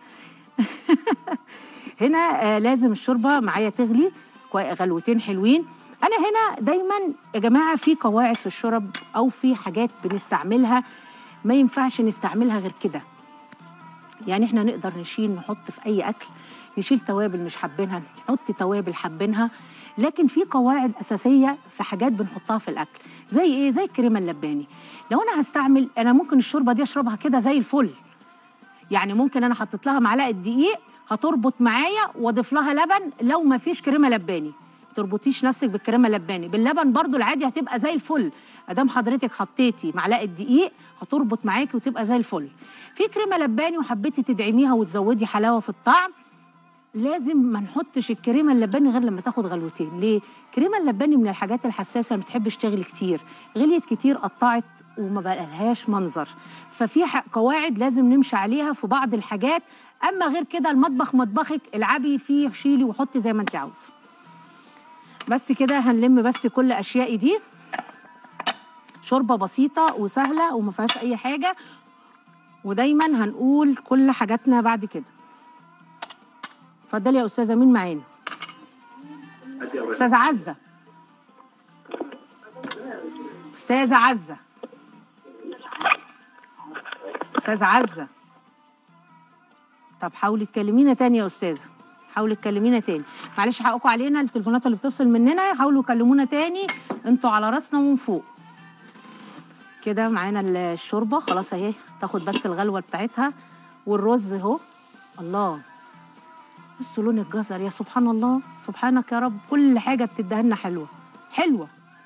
هنا آه، لازم الشوربه معايا تغلي كوي- غلوتين حلوين انا هنا دايما يا جماعه في قواعد في الشرب او في حاجات بنستعملها ما ينفعش نستعملها غير كده يعني احنا نقدر نشيل نحط في اي اكل نشيل توابل مش حابينها نحط توابل حابينها لكن في قواعد اساسيه في حاجات بنحطها في الاكل زي ايه زي الكريمه اللباني لو انا هستعمل انا ممكن الشوربه دي اشربها كده زي الفل يعني ممكن انا حطيت لها معلقه دقيق هتربط معايا واضيف لها لبن لو ما فيش كريمه لباني ما تربطيش نفسك بالكريمه اللباني باللبن برضو العادي هتبقى زي الفل ادام حضرتك حطيتي معلقه دقيق هتربط معاكي وتبقى زي الفل في كريمه لباني وحبيتي تدعميها وتزودي حلاوه في الطعم لازم ما نحطش الكريمه اللباني غير لما تاخد غلوتين ليه الكريمه اللباني من الحاجات الحساسه ما بتحبش تغلي كتير غليت كتير قطعت وما بقالهاش منظر ففي ح- قواعد لازم نمشي عليها في بعض الحاجات اما غير كده المطبخ مطبخك العبي فيه شيلي وحطي زي ما انت عاوزه بس كده هنلم بس كل اشيائي دي شوربه بسيطه وسهله وما فيهاش اي حاجه ودايما هنقول كل حاجاتنا بعد كده اتفضلي يا استاذه مين معانا استاذه عزه استاذه عزه استاذه عزه طب حاولي تكلمينا تاني يا استاذه حاولي تكلمينا تاني معلش حقكم علينا التليفونات اللي بتفصل مننا حاولوا كلمونا تاني انتوا على راسنا ومن فوق كده معانا الشوربه خلاص اهي تاخد بس الغلوه بتاعتها والرز اهو الله بصوا لون الجزر يا سبحان الله سبحانك يا رب كل حاجه بتديها لنا حلوه حلوه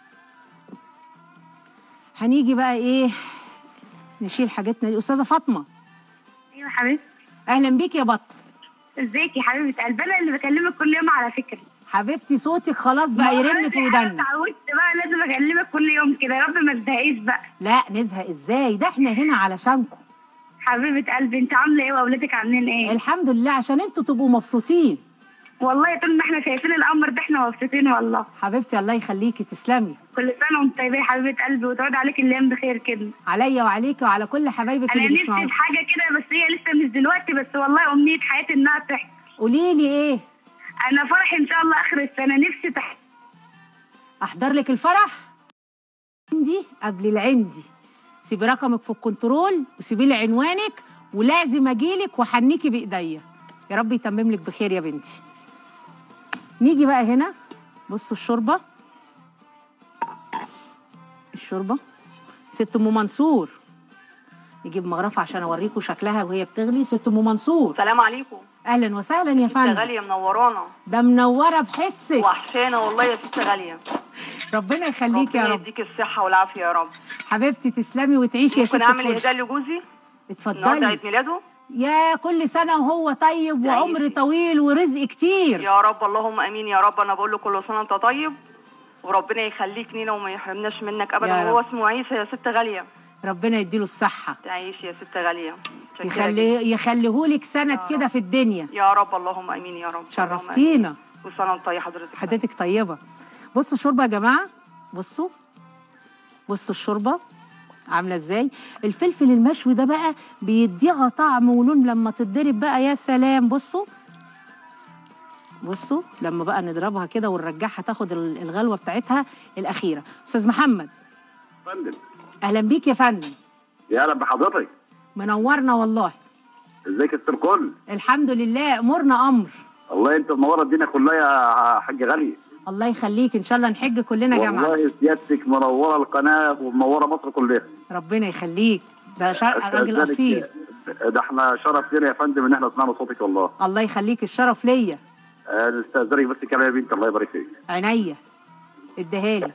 هنيجي بقى ايه نشيل حاجتنا دي استاذه فاطمه ايوه حبيبتي اهلا بيك يا بط ازيك يا حبيبه قلبي انا اللي بكلمك كل يوم على فكره حبيبتي صوتك خلاص بقى يرن في انا ودنا اتعودت بقى لازم اكلمك كل يوم كده يا رب ما تزهقيش بقى لا نزهق ازاي ده احنا هنا علشانكم حبيبه قلبي انت عامله ايه واولادك عاملين ايه الحمد لله عشان انتوا تبقوا مبسوطين والله طول ما احنا شايفين القمر ده احنا مبسوطين والله حبيبتي الله يخليكي تسلمي كل سنه وانت طيبه يا حبيبه قلبي وتعود عليك الايام بخير كده عليا وعليكي وعلى كل حبايبك انا اللي نفسي بيسمعوا في حاجه كده بس هي لسه مش دلوقتي بس والله امنيه حياتي انها تحصل قولي لي ايه انا فرحي ان شاء الله اخر السنه نفسي تحصل احضر لك الفرح عندي قبل العندي سيبي رقمك في الكنترول وسيبي لي عنوانك ولازم اجيلك واحنيكي بايديا يا رب يتمم لك بخير يا بنتي نيجي بقى هنا بصوا الشوربه الشوربه ست ام منصور نجيب مغرفه عشان اوريكم شكلها وهي بتغلي ست ام منصور السلام عليكم اهلا وسهلا يا ست فندم غالية منورانا ده منوره بحسك وحشانة والله يا ست غالية ربنا يخليك يا ربنا رب يديك الصحة والعافية يا رب حبيبتي تسلمي وتعيشي يا ست ممكن أعمل الكل. إهداء لجوزي النهاردة اتفضلي عيد ميلاده يا كل سنه وهو طيب وعمر طويل ورزق كتير يا رب اللهم امين يا رب انا بقول له كل سنه وانت طيب وربنا يخليك لينا وما يحرمناش منك يا ابدا رب. وهو اسمه عيسى يا ست غاليه ربنا يديله الصحه تعيش يا ست غاليه شكرا يخليه يخليهولك سند كده في الدنيا يا رب اللهم امين يا رب شرفتينا كل سنه وانت طيب حضرتك حضرتك طيبه بصوا الشوربه يا جماعه بصوا بصوا الشوربه عامله ازاي الفلفل المشوي ده بقى بيديها طعم ولون لما تتضرب بقى يا سلام بصوا بصوا لما بقى نضربها كده ونرجعها تاخد ال- الغلوه بتاعتها الاخيره استاذ محمد فندم اهلا بيك يا فندم يا اهلا بحضرتك منورنا والله ازيك يا ست الكل الحمد لله امورنا امر والله انت منوره الدنيا كلها يا حاج غالي الله يخليك ان شاء الله نحج كلنا جامعه والله سيادتك منوره القناه ومنوره مصر كلها ربنا يخليك ده شرق راجل أستاذنك، اصيل ده احنا شرف لنا يا فندم ان احنا سمعنا صوتك والله الله يخليك الشرف ليا آه، نستاذنك بس كلام يا بنت الله يبارك فيك عينيا اديها لي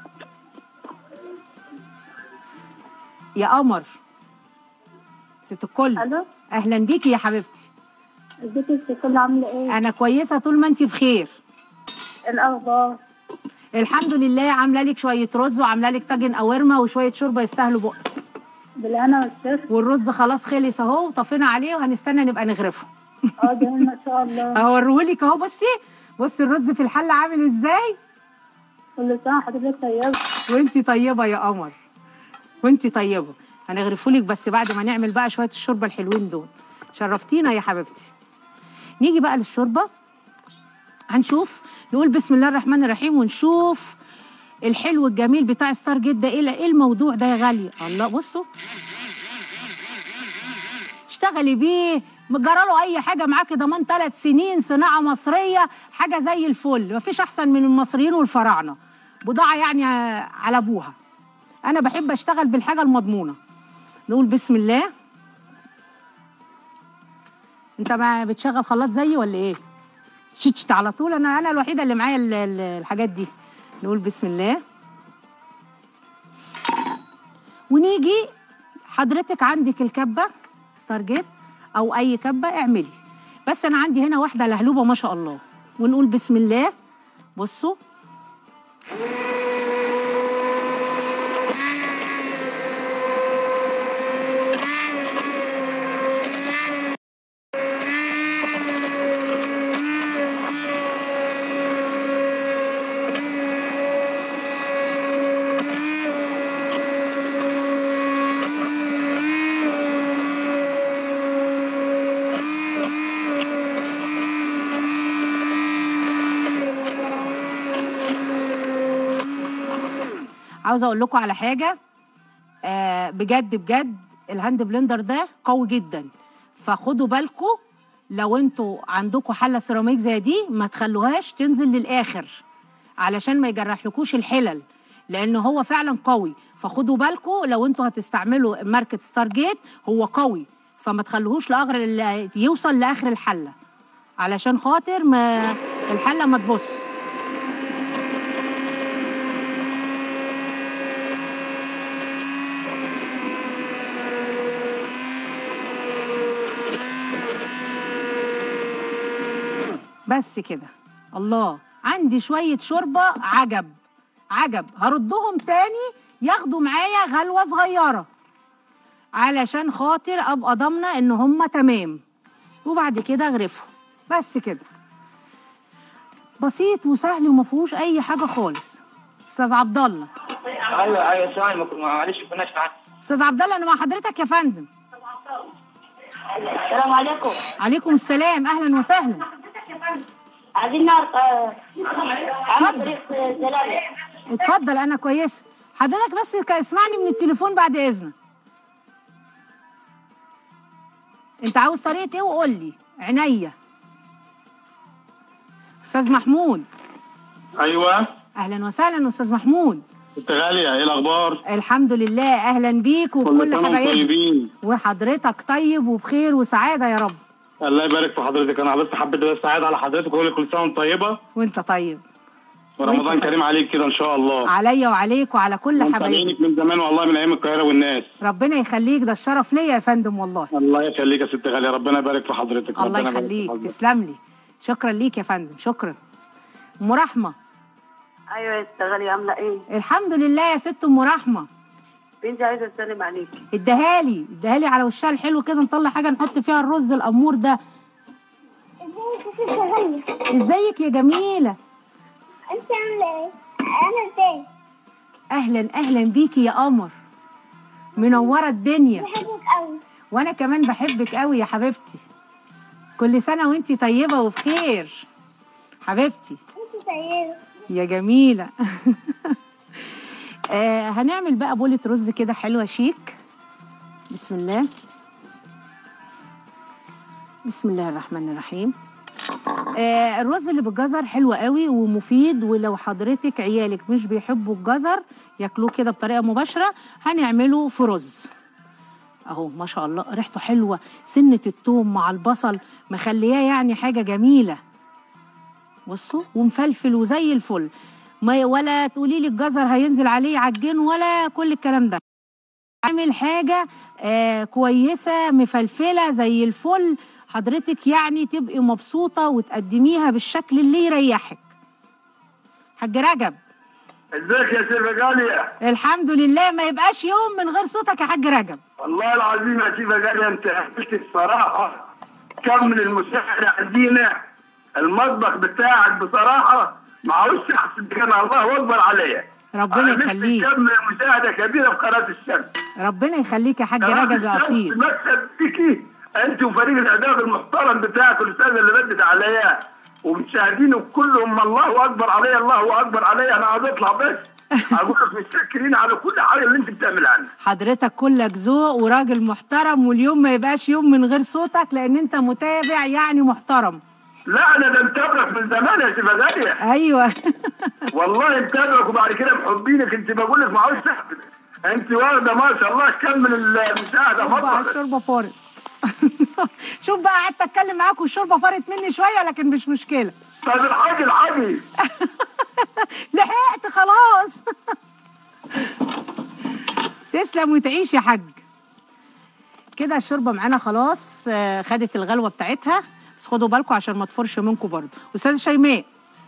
يا قمر ست الكل الو اهلا بيكي يا حبيبتي ازيك يا ست الكل عامله ايه؟ انا كويسه طول ما انت بخير إيه الاخبار؟ الحمد لله عامله لك شويه رز وعامله لك طاجن قوارمه وشويه شوربه يستاهلوا بق بالهنا والشفا والرز خلاص خلص اهو وطفينا عليه وهنستنى نبقى نغرفه اه جميل ما شاء الله اوريهولك اهو بصي بصي الرز في الحله عامل ازاي كل سنه حضرتك طيبه وانتي طيبه يا قمر وانتي طيبه هنغرفولك بس بعد ما نعمل بقى شويه الشوربه الحلوين دول شرفتينا يا حبيبتي نيجي بقى للشوربه هنشوف نقول بسم الله الرحمن الرحيم ونشوف الحلو الجميل بتاع ستار جدا ايه ايه الموضوع ده يا غاليه الله بصوا اشتغلي بيه مجراله اي حاجه معاكي ضمان ثلاث سنين صناعه مصريه حاجه زي الفل مفيش احسن من المصريين والفراعنه بضاعه يعني على ابوها انا بحب اشتغل بالحاجه المضمونه نقول بسم الله انت ما بتشغل خلاط زيي ولا ايه شتشت على طول انا انا الوحيده اللي معايا ال- ال- الحاجات دي نقول بسم الله ونيجي حضرتك عندك الكبه ستارجيت او اي كبه اعملي بس انا عندي هنا واحده لهلوبه ما شاء الله ونقول بسم الله بصوا عاوزه اقول لكم على حاجه آه بجد بجد الهاند بلندر ده قوي جدا فخدوا بالكم لو انتوا عندكم حله سيراميك زي دي ما تخلوهاش تنزل للاخر علشان ما يجرحلكوش الحلل لان هو فعلا قوي فخدوا بالكم لو انتوا هتستعملوا ماركه ستار جيت هو قوي فما تخلوهوش لاخر ال- يوصل لاخر الحله علشان خاطر ما الحله ما تبص بس كده الله عندي شوية شوربة عجب عجب هردهم تاني ياخدوا معايا غلوة صغيرة علشان خاطر ابقى ضامنة ان هما تمام وبعد كده اغرفهم بس كده بسيط وسهل وما فيهوش اي حاجة خالص استاذ عبد الله ايوه ايوه ثواني ما- معلش ما كناش معاك استاذ عبد الله انا مع حضرتك يا فندم السلام عليكم عليكم السلام اهلا وسهلا عايزين نعرف آه، عمل طريق زلالة اتفضل انا كويسه حضرتك بس ك- اسمعني من التليفون بعد اذنك انت عاوز طريقه ايه وقول لي عينيا استاذ محمود ايوه اهلا وسهلا استاذ محمود انت غاليه ايه الاخبار؟ الحمد لله اهلا بيك كل وبكل سنه وانتم حبايبك طيبين وحضرتك طيب وبخير وسعاده يا رب الله يبارك في حضرتك انا بس حبيت بس اعيد على حضرتك واقول لك كل سنه وانت طيبه وانت طيب ورمضان كريم عليك كده ان شاء الله عليا وعليك وعلى كل حبايبي متابعينك من زمان والله من ايام القاهره والناس ربنا يخليك ده الشرف ليا يا فندم والله الله يخليك يا ست غاليه ربنا يبارك في حضرتك الله ربنا يبارك في يخليك حضرتك. تسلم لي شكرا ليك يا فندم شكرا ام رحمه ايوه يا ست غاليه عامله ايه؟ الحمد لله يا ست ام رحمه بنتي عايزه تسلم عليكي اديها لي اديها لي على وشها الحلو كده نطلع حاجه نحط فيها الرز الامور ده ازيك يا جميله انت عامله ايه؟ انا ازاي؟ اهلا اهلا بيكي يا قمر منوره الدنيا بحبك قوي وانا كمان بحبك قوي يا حبيبتي كل سنه وانتي طيبه وبخير حبيبتي انت طيبه يا جميله آه هنعمل بقى بولة رز كده حلوه شيك بسم الله بسم الله الرحمن الرحيم آه الرز اللي بالجزر حلو قوي ومفيد ولو حضرتك عيالك مش بيحبوا الجزر ياكلوه كده بطريقه مباشره هنعمله في رز اهو ما شاء الله ريحته حلوه سنه الثوم مع البصل مخلياه يعني حاجه جميله بصوا ومفلفل وزي الفل ما ولا تقولي لي الجزر هينزل عليه يعجن ولا كل الكلام ده عامل حاجه آه كويسه مفلفله زي الفل حضرتك يعني تبقي مبسوطه وتقدميها بالشكل اللي يريحك حاج رجب ازيك يا سيفا غالية؟ الحمد لله ما يبقاش يوم من غير صوتك يا حاج رجب والله العظيم يا سيفا غالية انت عملت الصراحة كم من المساعدة عندنا المطبخ بتاعك بصراحة معهوش احسن كان الله اكبر عليا ربنا أنا نفسي يخليك كم من مساعدة كبيرة في قناة الشمس ربنا يخليك يا حاج قناة رجب يا الشمس اصيل مكسب فيكي انت وفريق الاعداد المحترم بتاعك الاستاذ اللي ردت عليا ومشاهدينه كلهم الله اكبر عليا الله اكبر عليا انا عايز اطلع بس اقول لك متشكرين على كل حاجه اللي انت بتعملها لنا حضرتك كلك ذوق وراجل محترم واليوم ما يبقاش يوم من غير صوتك لان انت متابع يعني محترم لا انا ده متابعك من زمان يا سيفا غاليه ايوه والله متابعك وبعد كده محبينك انت بقول لك معهوش تحت انت واخده ما شاء الله كم من المساعده شوف بقى فضلك الشوربه فارت شوف بقى قعدت اتكلم معاك والشوربه فارت مني شويه لكن مش مشكله طب الحاج الحاجي لحقت خلاص تسلم وتعيش يا حاج كده الشوربه معانا خلاص آه، خدت الغلوه بتاعتها بس خدوا بالكم عشان ما تفرش منكم برضه استاذه شيماء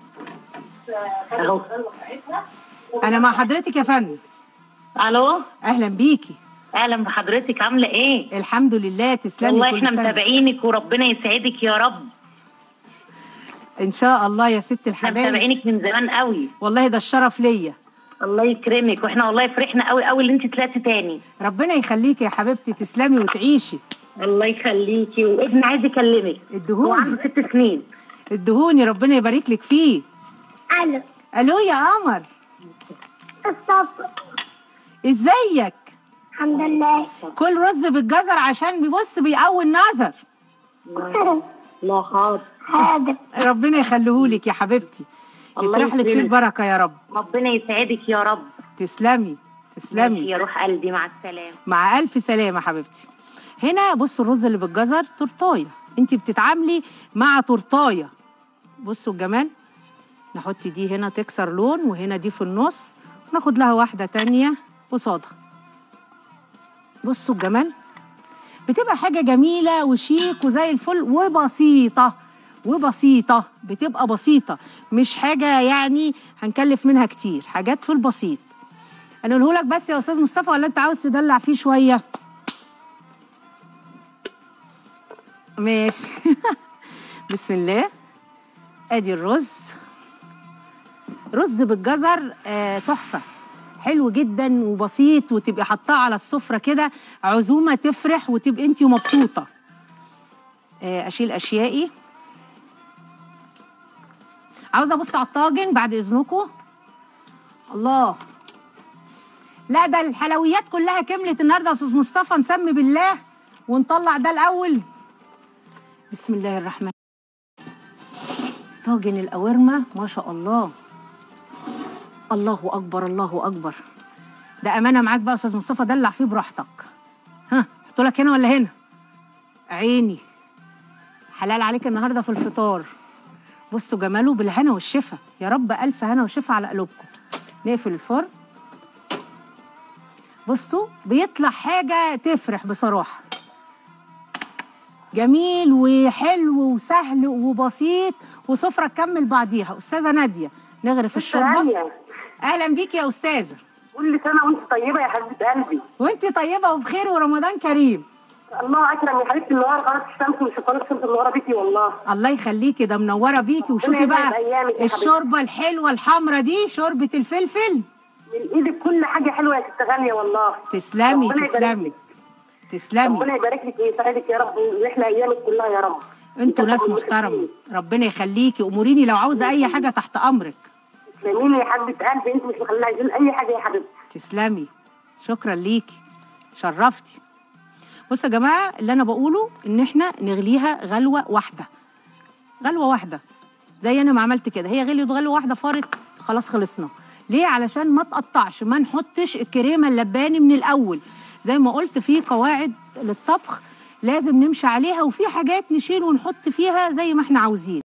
انا مع حضرتك يا فندم الو اهلا بيكي اهلا بحضرتك عامله ايه الحمد لله تسلمي والله كل احنا سنة. متابعينك وربنا يسعدك يا رب ان شاء الله يا ست احنا الحبايب متابعينك من زمان قوي والله ده الشرف ليا الله يكرمك واحنا والله فرحنا قوي قوي اللي انت طلعتي تاني ربنا يخليكي يا حبيبتي تسلمي وتعيشي الله يخليكي وابن عايز يكلمك ادهوني هو عنده ست سنين ادهوني ربنا يبارك لك فيه الو الو يا قمر الصبر ازيك الحمد لله كل رز بالجزر عشان بيبص بيقوي النظر لا حاضر حاضر ربنا يخليهولك يا حبيبتي الله يطرح لك فيه يكرمك. البركه يا رب ربنا يسعدك يا رب تسلمي ماشي تسلمي يا روح قلبي مع السلامه مع الف سلامه حبيبتي هنا بصوا الرز اللي بالجزر تورتايه انت بتتعاملي مع تورتايه بصوا الجمال نحط دي هنا تكسر لون وهنا دي في النص وناخد لها واحده تانية قصادها بصوا الجمال بتبقى حاجه جميله وشيك وزي الفل وبسيطه وبسيطه بتبقى بسيطه مش حاجه يعني هنكلف منها كتير حاجات في البسيط انا اقوله لك بس يا استاذ مصطفى ولا انت عاوز تدلع فيه شويه ماشي بسم الله ادي الرز رز بالجزر آه تحفه حلو جدا وبسيط وتبقي حطاه على السفره كده عزومه تفرح وتبقي انت مبسوطه آه اشيل اشيائي عاوزه ابص على الطاجن بعد اذنكم الله لا ده الحلويات كلها كملت النهارده يا استاذ مصطفى نسمي بالله ونطلع ده الاول بسم الله الرحمن طاجن القوارمه ما شاء الله الله اكبر الله اكبر ده امانه معاك بقى يا استاذ مصطفى دلع فيه براحتك ها احط لك هنا ولا هنا عيني حلال عليك النهارده في الفطار بصوا جماله بالهنا والشفا يا رب الف هنا وشفا على قلوبكم نقفل الفرن بصوا بيطلع حاجه تفرح بصراحه جميل وحلو وسهل وبسيط وسفره تكمل بعضيها استاذه ناديه نغرف الشوربه اهلا بيك يا استاذه كل سنه وانت طيبه يا حبيبه قلبي وانت طيبه وبخير ورمضان كريم الله اكرم يا حبيبتي النهار قناه الشمس مش قناه الشمس منوره بيكي والله الله يخليكي ده منوره بيكي وشوفي ربنا بقى يبارك أيامك يا حبيبتي. الشوربه الحلوه الحمرا دي شوربه الفلفل من ايدك كل حاجه حلوه يا ست غاليه والله تسلمي ربنا يبارك تسلمي لك. تسلمي ربنا يبارك لك ويسعدك يا رب ويحلى ايامك كلها يا رب انتوا ناس محترمه ربنا يخليكي اموريني لو عاوزه اي حاجه تحت امرك تسلميني يا حبيبه قلبي انت مش مخلينا عايزين اي حاجه يا حبيبتي تسلمي شكرا ليكي شرفتي بصوا يا جماعه اللي انا بقوله ان احنا نغليها غلوه واحده غلوه واحده زي انا ما عملت كده هي غليت غلوه واحده فارت خلاص خلصنا ليه علشان ما تقطعش ما نحطش الكريمه اللباني من الاول زي ما قلت في قواعد للطبخ لازم نمشي عليها وفي حاجات نشيل ونحط فيها زي ما احنا عاوزين